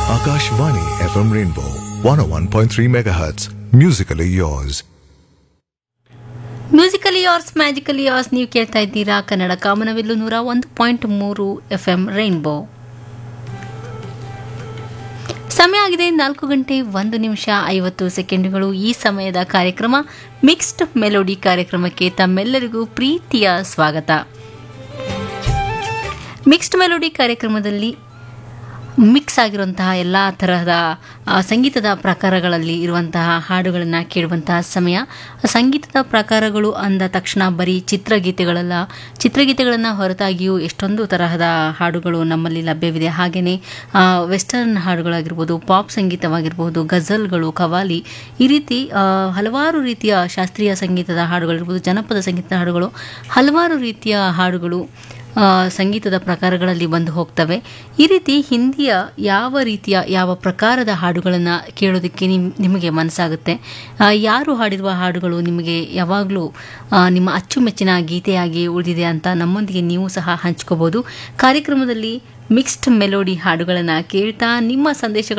Akashvani FM Rainbow 101.3 MHz. Musically yours. Musically yours magically yours ನೀವು ಕೇಳ್ತಾ ಇದ್ದೀರಾ ಕನ್ನಡ ಕಾಮನವೆಲ್ಲು ನೂರ ಒಂದು ಪಾಯಿಂಟ್ ಮೂರು ಎಫ್ ಎಂ ರೈನ್ಬೋ ಸಮಯ ಆಗಿದೆ ನಾಲ್ಕು ಗಂಟೆ ಒಂದು ನಿಮಿಷ ಐವತ್ತು ಸೆಕೆಂಡುಗಳು ಈ ಸಮಯದ ಕಾರ್ಯಕ್ರಮ ಮಿಕ್ಸ್ಡ್ ಮೆಲೋಡಿ ಕಾರ್ಯಕ್ರಮಕ್ಕೆ ತಮ್ಮೆಲ್ಲರಿಗೂ ಪ್ರೀತಿಯ ಸ್ವಾಗತ ಮಿಕ್ಸ್ಡ್ ಮೆಲೋಡಿ ಕಾರ್ಯಕ್ರಮದಲ್ಲಿ ಮಿಕ್ಸ್ ಆಗಿರುವಂತಹ ಎಲ್ಲ ತರಹದ ಆ, ಸಂಗೀತದ ಪ್ರಕಾರಗಳಲ್ಲಿ ಇರುವಂತಹ ಹಾಡುಗಳನ್ನು ಕೇಳುವಂತಹ ಸಮಯ ಸಂಗೀತದ ಪ್ರಕಾರಗಳು ಅಂದ ತಕ್ಷಣ ಬರೀ ಚಿತ್ರಗೀತೆಗಳಲ್ಲ ಚಿತ್ರಗೀತೆಗಳನ್ನು ಹೊರತಾಗಿಯೂ ಎಷ್ಟೊಂದು ತರಹದ ಹಾಡುಗಳು ನಮ್ಮಲ್ಲಿ ಲಭ್ಯವಿದೆ ಹಾಗೆಯೇ ವೆಸ್ಟರ್ನ್ ಹಾಡುಗಳಾಗಿರ್ಬೋದು ಪಾಪ್ ಸಂಗೀತವಾಗಿರ್ಬೋದು ಗಜಲ್ಗಳು ಕವಾಲಿ ಈ ರೀತಿ ಆ, ಹಲವಾರು ರೀತಿಯ ಶಾಸ್ತ್ರೀಯ ಸಂಗೀತದ ಹಾಡುಗಳಿರ್ಬೋದು ಜನಪದ ಸಂಗೀತದ ಹಾಡುಗಳು ಹಲವಾರು ರೀತಿಯ ಹಾಡುಗಳು ಆ, ಸಂಗೀತದ ಪ್ರಕಾರಗಳಲ್ಲಿ ಬಂದು ಹೋಗ್ತವೆ ಈ ರೀತಿ ಹಿಂದಿಯ ಯಾವ ರೀತಿಯ ಯಾವ ಪ್ರಕಾರದ ಹಾಡುಗಳನ್ನು ಕೇಳೋದಕ್ಕೆ ನಿಮ್ ನಿಮಗೆ ಮನಸ್ಸಾಗುತ್ತೆ ಆ, ಯಾರು ಹಾಡಿರುವ ಹಾಡುಗಳು ನಿಮಗೆ ಯಾವಾಗಲೂ ಆ, ನಿಮ್ಮ ಅಚ್ಚುಮೆಚ್ಚಿನ ಗೀತೆಯಾಗಿ ಉಳಿದಿದೆ ಅಂತ ನಮ್ಮೊಂದಿಗೆ ನೀವು ಸಹ ಹಂಚ್ಕೋಬೋದು ಕಾರ್ಯಕ್ರಮದಲ್ಲಿ ಮಿಕ್ಸ್ಡ್ ಮೆಲೋಡಿ ಹಾಡುಗಳನ್ನು ಕೇಳ್ತಾ ನಿಮ್ಮ ಸಂದೇಶಗಳು